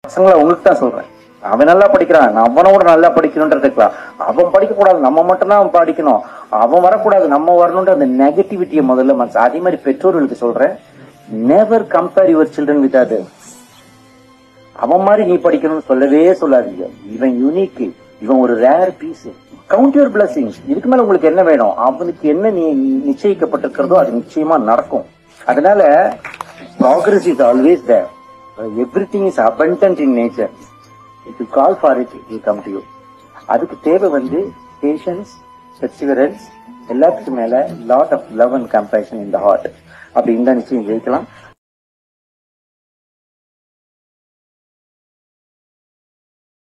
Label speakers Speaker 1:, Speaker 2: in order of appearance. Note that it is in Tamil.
Speaker 1: பசங்களை உங்களுக்கு தான் சொல்றேன் அவன் நல்லா படிக்கிறான் நான் அவனோட நல்லா படிக்கணுன்றதுக்கலாம் அவன் படிக்க கூடாது நம்ம மட்டும்தான் அவன் படிக்கணும் அவன் வரக்கூடாது நம்ம வரணுன்ற அந்த நெகட்டிவிட்டியை முதல்ல மனசு அதே மாதிரி பெற்றோர்களுக்கு சொல்றேன் never compare your children with அது அவன் மாதிரி நீ படிக்கணும்னு சொல்லவே சொல்லாதீங்க இவன் யூனிக் இவன் ஒரு rare piece count your blessings இதுக்கு மேல உங்களுக்கு என்ன வேணும் அவனுக்கு என்ன நீ நிச்சயிக்கப்பட்டிருக்கிறதோ அது நிச்சயமா நடக்கும் அதனால progress is always there every thing is abundant in nature it you call for it you come to you அதுக்கு தேவை வந்து பேஷன்ஸ் பெர்சிவரன்ஸ் எல்லாத்துக்கும் மேல lot of love and compassion in the heart அப்படி இருந்தா நிச்சயம் ஜெயிக்கலாம்